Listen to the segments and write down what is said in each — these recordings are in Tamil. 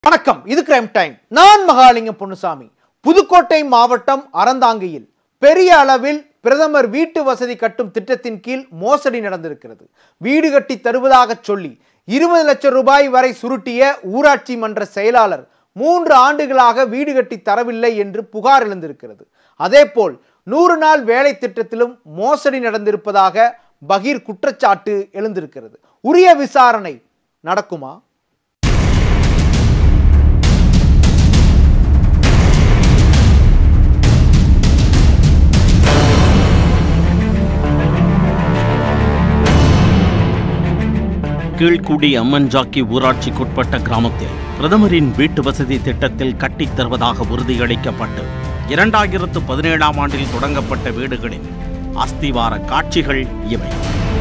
வணக்கம் இது கிரைம் டைம் நான் மகாலிங்கம் பொன்னுசாமி புதுக்கோட்டை மாவட்டம் அறந்தாங்கியில் பெரிய அளவில் பிரதமர் வீட்டு வசதி கட்டும் திட்டத்தின் கீழ் மோசடி நடந்திருக்கிறது வீடு கட்டி தருவதாக சொல்லி இருபது லட்சம் ரூபாய் வரை சுருட்டிய ஊராட்சி மன்ற செயலாளர் மூன்று ஆண்டுகளாக வீடு கட்டி தரவில்லை என்று புகார் எழுந்திருக்கிறது அதேபோல் நூறு நாள் வேலை திட்டத்திலும் மோசடி நடந்திருப்பதாக பகீர் குற்றச்சாட்டு எழுந்திருக்கிறது உரிய விசாரணை நடக்குமா கீழ்குடி அம்மன்ஜாக்கி ஊராட்சிக்குட்பட்ட கிராமத்தில் பிரதமரின் வீட்டு வசதி திட்டத்தில் கட்டித் தருவதாக உறுதியளிக்கப்பட்டு இரண்டாயிரத்து பதினேழாம் ஆண்டில் தொடங்கப்பட்ட வீடுகளின் அஸ்திவார காட்சிகள் இவை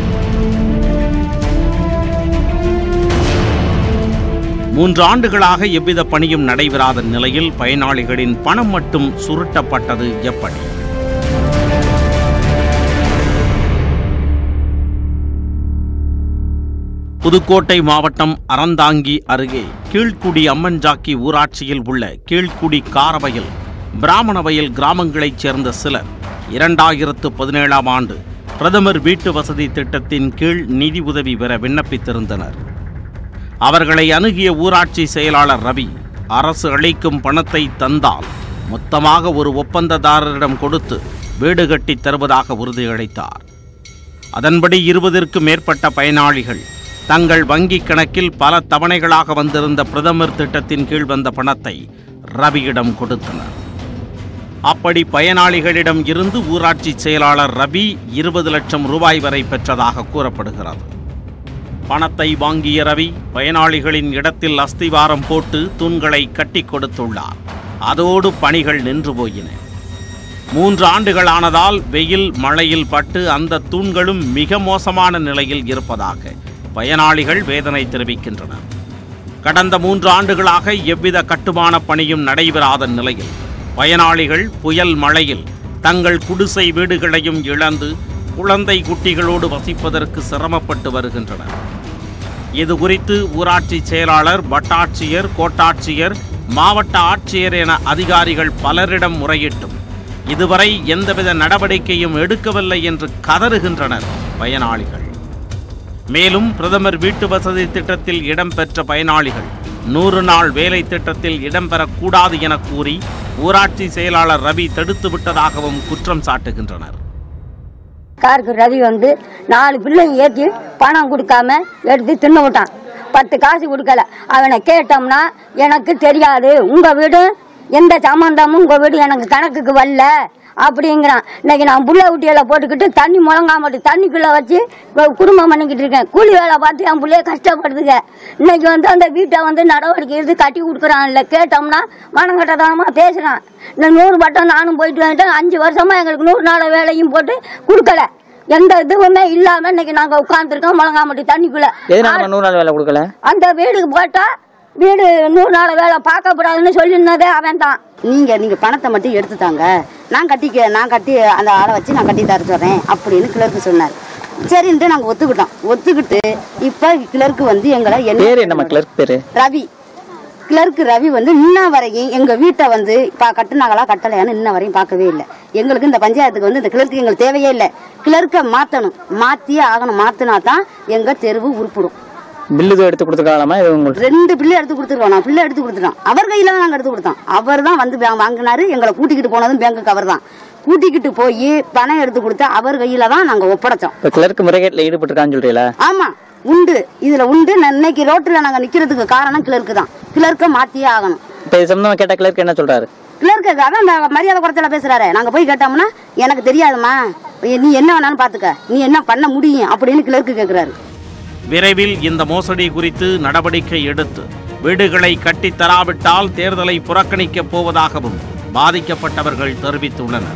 மூன்று ஆண்டுகளாக எவ்வித பணியும் நடைபெறாத நிலையில் பயனாளிகளின் பணம் மட்டும் சுருட்டப்பட்டது எப்படி புதுக்கோட்டை மாவட்டம் அறந்தாங்கி அருகே கீழ்குடி அம்மன்ஜாக்கி ஊராட்சியில் உள்ள கீழ்குடி காரவயல் பிராமணவயல் கிராமங்களைச் சேர்ந்த சிலர் இரண்டாயிரத்து பதினேழாம் ஆண்டு பிரதமர் வீட்டு வசதி திட்டத்தின் கீழ் நிதி உதவி பெற விண்ணப்பித்திருந்தனர் அவர்களை அணுகிய ஊராட்சி செயலாளர் ரவி அரசு அளிக்கும் பணத்தை தந்தால் மொத்தமாக ஒரு ஒப்பந்ததாரரிடம் கொடுத்து வீடு கட்டித் தருவதாக உறுதியளித்தார் அதன்படி இருபதிற்கும் மேற்பட்ட பயனாளிகள் தங்கள் வங்கிக் கணக்கில் பல தவணைகளாக வந்திருந்த பிரதமர் திட்டத்தின் கீழ் வந்த பணத்தை ரவியிடம் கொடுத்தனர் அப்படி பயனாளிகளிடம் இருந்து ஊராட்சி செயலாளர் ரவி இருபது லட்சம் ரூபாய் வரை பெற்றதாக கூறப்படுகிறது பணத்தை வாங்கிய ரவி பயனாளிகளின் இடத்தில் அஸ்திவாரம் போட்டு தூண்களை கட்டி கொடுத்துள்ளார் அதோடு பணிகள் நின்று போயின மூன்று ஆண்டுகளானதால் வெயில் மழையில் பட்டு அந்த தூண்களும் மிக மோசமான நிலையில் இருப்பதாக பயனாளிகள் வேதனை தெரிவிக்கின்றனர் கடந்த மூன்று ஆண்டுகளாக எவ்வித கட்டுமான பணியும் நடைபெறாத நிலையில் பயனாளிகள் புயல் மழையில் தங்கள் குடிசை வீடுகளையும் இழந்து குழந்தை குட்டிகளோடு வசிப்பதற்கு சிரமப்பட்டு வருகின்றனர் இது குறித்து ஊராட்சி செயலாளர் வட்டாட்சியர் கோட்டாட்சியர் மாவட்ட ஆட்சியர் என அதிகாரிகள் பலரிடம் முறையிட்டும் இதுவரை எந்தவித நடவடிக்கையும் எடுக்கவில்லை என்று கதறுகின்றனர் பயனாளிகள் மேலும் பிரதமர் வீட்டு வசதி திட்டத்தில் இடம்பெற்ற பயனாளிகள் நூறு நாள் வேலை திட்டத்தில் இடம்பெறக்கூடாது என கூறி ஊராட்சி செயலாளர் ரவி தடுத்து விட்டதாகவும் குற்றம் சாட்டுகின்றனர் காருக்கு ரவி வந்து நாலு பிள்ளைங்க ஏற்றி பணம் கொடுக்காம எடுத்து தின்னு விட்டான் பத்து காசு கொடுக்கல அவனை கேட்டோம்னா எனக்கு தெரியாது உங்கள் வீடு எந்த சம்மந்தமும் உங்கள் வீடு எனக்கு கணக்குக்கு வரல அப்படிங்கிறான் இன்னைக்கு நான் புள்ள ஊட்டியில் போட்டுக்கிட்டு தண்ணி முழங்காமட்டு தண்ணிக்குள்ளே வச்சு கு- குடும்பம் பண்ணிக்கிட்டு இருக்கேன் கூலி வேலை பார்த்து என் பிள்ளைய கஷ்டப்படுதுங்க இன்னைக்கு வந்து அந்த வீட்டை வந்து நடவடிக்கை எடுத்து கட்டி கொடுக்குறான் இல்லை கேட்டோம்னா மனங்கட்டதனமாக பேசுகிறான் இந்த நூறு பட்டம் நானும் போயிட்டு வந்துட்டேன் அஞ்சு வருஷமாக எங்களுக்கு நூறு நாள் வேலையும் போட்டு கொடுக்கல எந்த இதுவுமே இல்லாமல் இன்னைக்கு நாங்கள் உட்காந்துருக்கோம் முழங்காமட்டி தண்ணிக்குள்ளே எதனால நம்ம நூறு நாள் வேலை கொடுக்கல அந்த வீடுக்கு போட்டா வீடு நூறு நாள் வேலை பார்க்கக்கூடாதுன்னு சொல்லியிருந்ததே அவன் தான் நீங்க நீங்க பணத்தை மட்டும் எடுத்து தாங்க நான் கட்டிக்க நான் கட்டி அந்த ஆளை வச்சு நான் கட்டி தர சொல்றேன் அப்படின்னு கிளர்க்கு சொன்னார் சரின்ட்டு நாங்க ஒத்துக்கிட்டோம் ஒத்துக்கிட்டு இப்ப கிளர்க்கு வந்து எங்களை பேர் என்னம்மா கிளர்க் பேரு ரவி கிளர்க்கு ரவி வந்து இன்ன வரையும் எங்க வீட்டை வந்து பா கட்டுனாங்களா கட்டலையான்னு இன்ன வரையும் பார்க்கவே இல்லை எங்களுக்கு இந்த பஞ்சாயத்துக்கு வந்து இந்த கிளர்க்கு எங்களுக்கு தேவையே இல்லை கிளர்க்கை மாத்தணும் மாத்தியே ஆகணும் மாத்தினா தான் எங்க தெருவு உருப்பிடும் பில்லு எதுவும் எடுத்து கொடுத்துருக்காங்களாமா இது உங்களுக்கு ரெண்டு பிள்ளை எடுத்து கொடுத்துருவோம் நான் பிள்ளை எடுத்து கொடுத்துட்டோம் அவர் கையில தான் நாங்க எடுத்து கொடுத்தோம் அவர் தான் வந்து பே- வாங்கினாரு எங்களை கூட்டிக்கிட்டு போனதும் பேங்குக்கு அவர் தான் கூட்டிக்கிட்டு போய் பணம் எடுத்து கொடுத்து அவர் கையில தான் நாங்க ஒப்படைச்சோம் இப்போ கிளர்க் முறைகேட்டில் ஈடுபட்டிருக்கான்னு சொல்றீங்களா ஆமா உண்டு இதுல உண்டு நான் இன்னைக்கு ரோட்டுல நாங்க நிக்கிறதுக்கு காரணம் கிளர்க்கு தான் கிளர்க்கை மாத்தியே ஆகணும் இப்போ இது சம்பந்தமா கேட்ட கிளர்க் என்ன சொல்றாரு கிளர்க்கு அதான் இந்த மரியாதை குறைச்சல பேசுறாரு நாங்க போய் கேட்டோம்னா எனக்கு தெரியாதும்மா நீ என்ன வேணாலும் பாத்துக்க நீ என்ன பண்ண முடியும் அப்படின்னு கிளர்க்கு கேக்குறாரு விரைவில் இந்த மோசடி குறித்து நடவடிக்கை எடுத்து வீடுகளை கட்டித் தராவிட்டால் தேர்தலை புறக்கணிக்கப் போவதாகவும் பாதிக்கப்பட்டவர்கள் தெரிவித்துள்ளனர்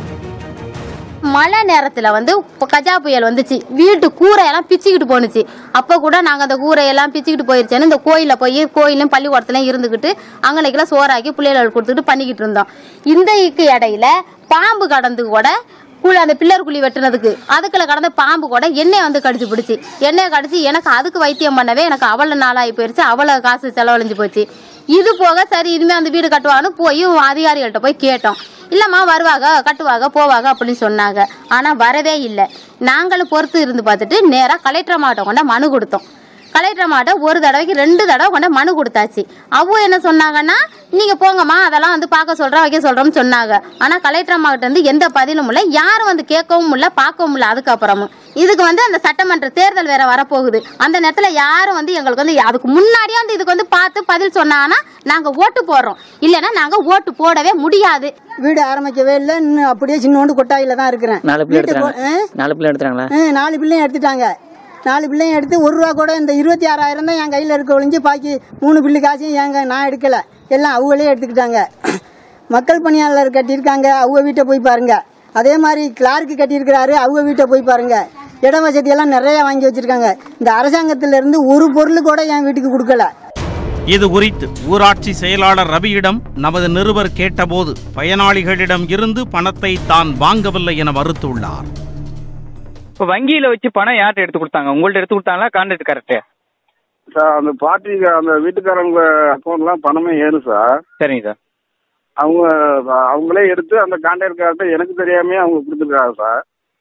மழை நேரத்தில் வந்து இப்போ கஜா புயல் வந்துச்சு வீட்டு கூரையெல்லாம் பிச்சுக்கிட்டு போணுச்சு அப்போ கூட நாங்கள் அந்த கூரையெல்லாம் பிச்சுக்கிட்டு போயிருச்சேன்னு இந்த கோயிலில் போய் கோயிலும் பள்ளிக்கூடத்துலையும் இருந்துக்கிட்டு அங்கனைக்கெல்லாம் சோறாக்கி பிள்ளைகளுக்கு கொடுத்துட்டு பண்ணிக்கிட்டு இருந்தோம் இந்த இக்கு இடையில பாம்பு கடந்து கூட குழி அந்த பில்லர் குழி வெட்டுனதுக்கு அதுக்குள்ள கடந்த பாம்பு கூட எண்ணெய் வந்து கடிச்சு பிடிச்சி எண்ணெய் கடிச்சு எனக்கு அதுக்கு வைத்தியம் பண்ணவே எனக்கு அவ்வளோ நாளாகி போயிடுச்சு அவ்வளோ காசு செலவழிஞ்சு போச்சு இது போக சரி இனிமே அந்த வீடு கட்டுவான்னு போய் அதிகாரிகள்கிட்ட போய் கேட்டோம் இல்லம்மா வருவாங்க கட்டுவாங்க போவாங்க அப்படின்னு சொன்னாங்க ஆனா வரவே இல்லை நாங்களும் பொறுத்து இருந்து பார்த்துட்டு நேரா கலெக்டர் மாவட்டம் கொண்ட மனு கொடுத்தோம் கலெக்டர் மாட்ட ஒரு தடவைக்கு ரெண்டு தடவை கொண்ட மனு கொடுத்தாச்சு அவங்க என்ன சொன்னாங்கன்னா நீங்க போங்கம்மா அதெல்லாம் வந்து பார்க்க சொல்றோம் வைக்க சொல்றோம்னு சொன்னாங்க ஆனா கலெக்டர் மாவட்ட வந்து எந்த பதிலும் இல்லை யாரும் வந்து கேட்கவும் இல்லை பார்க்கவும் இல்லை அதுக்கப்புறமும் இதுக்கு வந்து அந்த சட்டமன்ற தேர்தல் வேற வரப்போகுது அந்த நேரத்துல யாரும் வந்து எங்களுக்கு வந்து அதுக்கு முன்னாடியே வந்து இதுக்கு வந்து பார்த்து பதில் சொன்னாங்கன்னா நாங்க ஓட்டு போடுறோம் இல்லைன்னா நாங்க ஓட்டு போடவே முடியாது வீடு ஆரம்பிக்கவே இல்லை இன்னும் அப்படியே சின்னோண்டு கொட்டாயில தான் இருக்கிறேன் நாலு பிள்ளை வீட்டுக்கு போ- எடுத்துறாங்க நாலு பிள்ளை எடுத்துறாங்களா ஆ, நாலு பிள்ளையும் எடுத்துட்டாங்க நாலு பிள்ளையும் எடுத்து ஒரு ரூபா கூட இந்த இருபத்தி ஆறாயிரம் தான் என் கையில் இருக்க ஒழிஞ்சு பாக்கி மூணு பில்லு காசையும் எங்க நான் எடுக்கல எல்லாம் அவங்களே எடுத்துக்கிட்டாங்க மக்கள் பணியாளர் கட்டியிருக்காங்க அவங்க வீட்டை போய் பாருங்க அதே மாதிரி கிளார்க்கு கட்டியிருக்கிறாரு அவங்க வீட்டை போய் பாருங்க இட வசதியெல்லாம் நிறைய வாங்கி வச்சிருக்காங்க இந்த அரசாங்கத்திலிருந்து ஒரு பொருள் கூட என் வீட்டுக்கு கொடுக்கல இது குறித்து ஊராட்சி செயலாளர் ரவியிடம் நமது நிருபர் கேட்டபோது பயனாளிகளிடம் இருந்து பணத்தை தான் வாங்கவில்லை என மறுத்துள்ளார் இப்போ வங்கியில வச்சு பணம் யார்கிட்ட எடுத்து கொடுத்தாங்க உங்கள்ட்ட எடுத்து கொடுத்தாங்களா கான்ட்ராக்ட் கரெக்ட் சார் அந்த பார்ட்டிக்கு அந்த வீட்டுக்காரங்க அக்கௌண்ட்லாம் பணமே ஏறும் சார் சரிங்க சார் அவங்க அவங்களே எடுத்து அந்த கான்ட்ராக்ட் கார்ட்டை எனக்கு தெரியாமே அவங்க கொடுத்துருக்காங்க சார்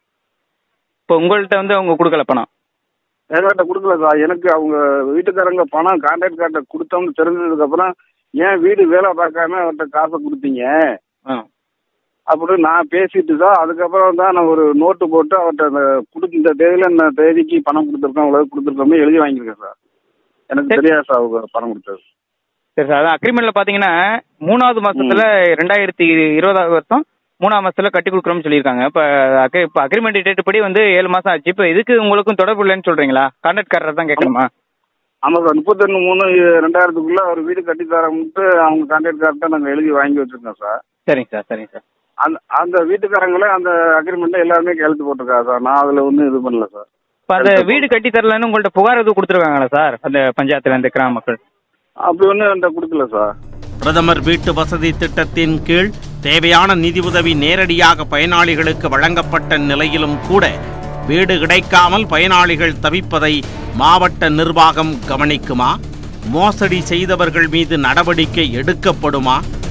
இப்போ உங்கள்ட்ட வந்து அவங்க கொடுக்கல பணம் என்கிட்ட கொடுக்கல சார் எனக்கு அவங்க வீட்டுக்காரங்க பணம் கான்ட்ராக்ட் கார்ட்டை கொடுத்தோம்னு தெரிஞ்சதுக்கு அப்புறம் ஏன் வீடு வேலை பார்க்காம அவர்கிட்ட காசை கொடுத்தீங்க ஆ அப்படின்னு நான் பேசிட்டு சார் அதுக்கப்புறம் தான் நான் ஒரு நோட்டு போட்டு அவர்கிட்ட அந்த கொடுத்து இந்த தேதியில இந்த தேதிக்கு பணம் கொடுத்துருக்கோம் அவ்வளவு கொடுத்துருக்கோமே எழுதி வாங்கியிருக்கேன் சார் எனக்கு சரி. தெரியாது சார் அவங்க பணம் கொடுத்தது சரி சார் அதான் அக்ரிமெண்ட்ல பாத்தீங்கன்னா மூணாவது மாசத்துல ரெண்டாயிரத்தி இருபதாவது வருஷம் மூணாவது மாசத்துல கட்டி கொடுக்குறோம்னு சொல்லியிருக்காங்க இப்போ இப்போ அக்ரிமெண்ட் டேட் படி வந்து ஏழு மாசம் ஆச்சு இப்போ இதுக்கு உங்களுக்கும் தொடர்பு இல்லைன்னு சொல்றீங்களா கான்ட்ராக்ட்காரர் தான் கேட்கணுமா ஆமா சார் முப்பத்தொன்னு மூணு ரெண்டாயிரத்துக்குள்ள ஒரு வீடு கட்டி தரம்ட்டு அவங்க கான்ட்ராக்ட் கார்ட்டை நாங்கள் எழுதி வாங்கி வச்சிருக்கோம் சார் சரிங்க சார் சரிங்க சார் அந்த அந்த வீட்டுக்காரங்களே அந்த அக்ரிமெண்ட்ல எல்லாருமே கையெழுத்து போட்டிருக்காங்க சார் நான் அதுல ஒன்றும் இது பண்ணல சார் இப்போ அந்த வீடு கட்டி தரலன்னு உங்கள்ட்ட புகார் எதுவும் கொடுத்துருக்காங்களா சார் அந்த பஞ்சாயத்துல இந்த கிராம மக்கள் அப்படி ஒன்றும் என்கிட்ட கொடுக்கல சார் பிரதமர் வீட்டு வசதி திட்டத்தின் கீழ் தேவையான நிதி உதவி நேரடியாக பயனாளிகளுக்கு வழங்கப்பட்ட நிலையிலும் கூட வீடு கிடைக்காமல் பயனாளிகள் தவிப்பதை மாவட்ட நிர்வாகம் கவனிக்குமா மோசடி செய்தவர்கள் மீது நடவடிக்கை எடுக்கப்படுமா